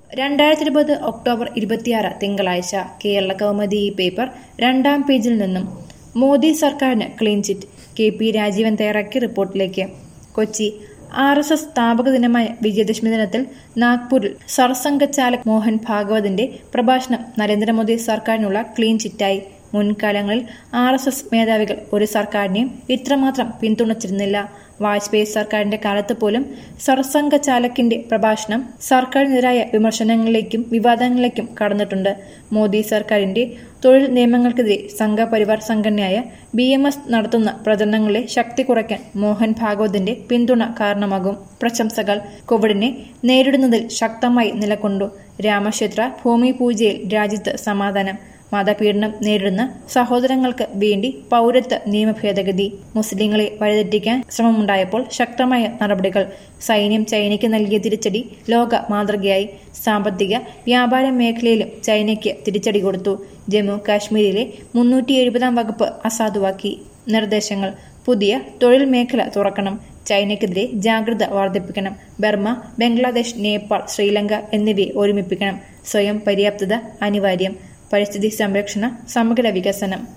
രണ്ടായിരത്തി ഇരുപത് ഒക്ടോബർ ഇരുപത്തിയാറ് തിങ്കളാഴ്ച കേരള കൗമുദി ഈ പേപ്പർ രണ്ടാം പേജിൽ നിന്നും മോദി സർക്കാരിന് clean chit K P Rajeevan തയ്യാറാക്കിയ റിപ്പോർട്ടിലേക്ക് കൊച്ചി ആർ എസ് എസ് സ്ഥാപക ദിനമായ വിജയദശമി ദിനത്തിൽ നാഗ്പൂരിൽ സർസംഘചാലക് മോഹൻ ഭാഗവതിന്റെ പ്രഭാഷണം നരേന്ദ്രമോദി സർക്കാരിനുള്ള ക്ലീൻ ചിറ്റായി മുൻകാലങ്ങളിൽ ആർ എസ് എസ് മേധാവികൾ ഒരു സർക്കാരിനെയും ഇത്രമാത്രം പിന്തുണച്ചിരുന്നില്ല വാജ്പേയി സർക്കാരിന്റെ കാലത്ത് പോലും സർസംഘചാലകിന്റെ പ്രഭാഷണം സർക്കാരിനെതിരായ വിമർശനങ്ങളിലേക്കും വിവാദങ്ങളിലേക്കും കടന്നിട്ടുണ്ട് മോദി സർക്കാരിന്റെ തൊഴിൽ നിയമങ്ങൾക്കെതിരെ സംഘപരിവാർ സംഘടനയായ ബി എം എസ് നടത്തുന്ന പ്രചരണങ്ങളെ ശക്തി കുറയ്ക്കാൻ മോഹൻ ഭാഗവതിന്റെ പിന്തുണ കാരണമാകും പ്രശംസകൾ കോവിഡിനെ നേരിടുന്നതിൽ ശക്തമായി നിലകൊണ്ടു രാമക്ഷേത്ര ഭൂമി പൂജയിൽ രാജ്യത്ത് സമാധാനം മതപീഡനം നേരിടുന്ന സഹോദരങ്ങൾക്ക് വേണ്ടി പൗരത്വ നിയമ ഭേദഗതി മുസ്ലിങ്ങളെ വഴിതെറ്റിക്കാൻ ശ്രമമുണ്ടായപ്പോൾ ശക്തമായ നടപടികൾ സൈന്യം ചൈനയ്ക്ക് നൽകിയ തിരിച്ചടി ലോക മാതൃകയായി സാമ്പത്തിക വ്യാപാര മേഖലയിലും ചൈനയ്ക്ക് തിരിച്ചടി കൊടുത്തു ജമ്മു കാശ്മീരിലെ മുന്നൂറ്റി എഴുപതാം വകുപ്പ് അസാധുവാക്കി നിർദ്ദേശങ്ങൾ പുതിയ തൊഴിൽ മേഖല തുറക്കണം ചൈനയ്ക്കെതിരെ ജാഗ്രത വർദ്ധിപ്പിക്കണം ബർമ ബംഗ്ലാദേശ് നേപ്പാൾ ശ്രീലങ്ക എന്നിവയെ ഒരുമിപ്പിക്കണം സ്വയം പര്യാപ്തത അനിവാര്യം പരിസ്ഥിതി സംരക്ഷണ സമഗ്ര വികസനം